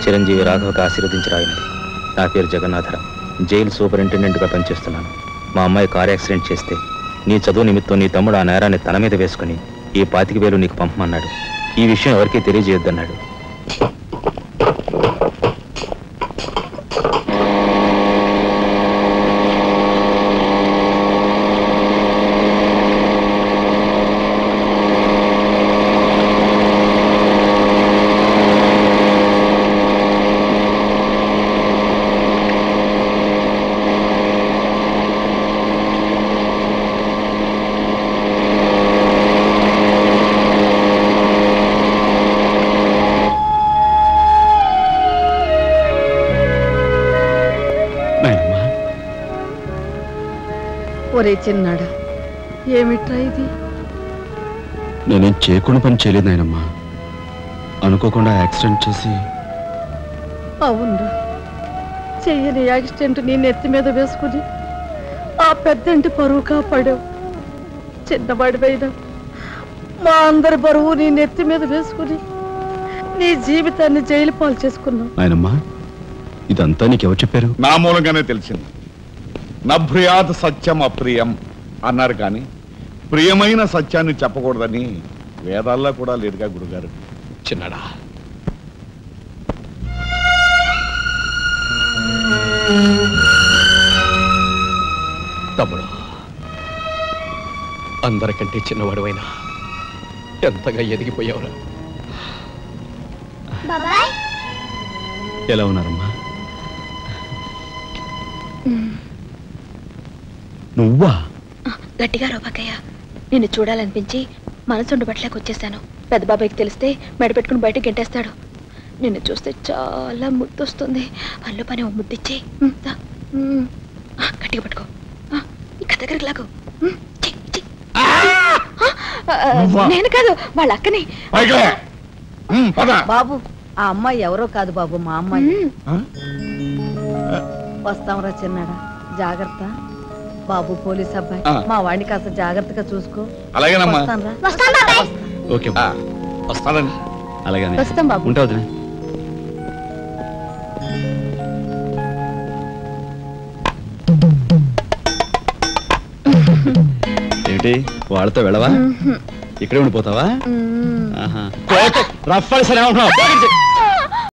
చిరంజీవి రాఘవకు ఆశీర్వదించి రాయినది నా పేరు జగన్నాథరావు జైలు సూపరింటెండెంట్గా పనిచేస్తున్నాను మా అమ్మాయి కార్ యాక్సిడెంట్ చేస్తే నీ చదువు నిమిత్తం నీ తమ్ముడు ఆ నేరాన్ని తన మీద వేసుకుని ఈ పాతిక వేలు నీకు పంపమన్నాడు ఈ విషయం ఎవరికీ తెలియజేయొద్దన్నాడు నాయనమ్మా ఒరే చిన్నాడా ఏమిట్రా ఇది నేనేం చేయకుండా పని చేయలేదు నాయనమ్మా అనుకోకుండా యాక్సిడెంట్ చేసి అవునరా చెయ్యని యాక్సిడెంట్ నీ నెత్తి మీద వేసుకుని ఆ పెద్దంటి పరువు కాపాడావు చిన్నవాడివైనా మా అందరి బరువు నీ నెత్తి మీద వేసుకుని నీ జీవితాన్ని జైలు పాలు చేసుకున్నావు నాయనమ్మా ఇదంతా నీకెవరు చెప్పారు నా మూలంగానే తెలిసింది నభ్రియాత్ సత్యం అప్రియం అన్నారు కానీ ప్రియమైన సత్యాన్ని చెప్పకూడదని వేదాల్లో కూడా లేదుగా గురుగారు చిన్నడా తమ్ముడు అందరికంటే చిన్నవాడువైనా ఎంతగా ఎదిగిపోయావురా ఎలా ఉన్నారమ్మా నువ్వా గట్టిగా రోపకయ్య నిన్ను చూడాలనిపించి మనసుండు బట్టలేక వచ్చేసాను పెద్ద బాబాయ్కి తెలిస్తే మెడ పెట్టుకుని బయటకు గెంటేస్తాడు నిన్ను చూస్తే చాలా ముద్దొస్తుంది పళ్ళు పని ఓ ముద్దిచ్చి ఉమ్, దా. ఉమ్. ఆ, గట్టిగా పట్టుకో ఆ, ఇంకా దగ్గరికి లాగు ఉమ్, చెయ్, చెయ్. ఆ, ఆ, నువ్వా? నేను కాదు వాళ్ళ అక్కని పైకి లే. ఉమ్, పద. బాబు ఆ అమ్మాయి ఎవరో కాదు బాబు మా అమ్మాయి ఉమ్, ఆ? వస్తాంరా చిన్నాడా జాగ్రత్త బాబు పోలీస్ అబ్బాయి ఆ. మా వాడిని కాస్త జాగ్రత్తగా చూసుకో అలాగేనమ్మా వస్తానురా ఓకే ఆ, వస్తానండి అలాగే వస్తాం బాబు. ఉంటా వదినా ఏమిటి వాళ్ళతో వెళ్ళవా ఇక్కడే ఉండిపోతావా ఉమ్. ఆహా. కోట రఫ్ సరే ఏమంటున్నావు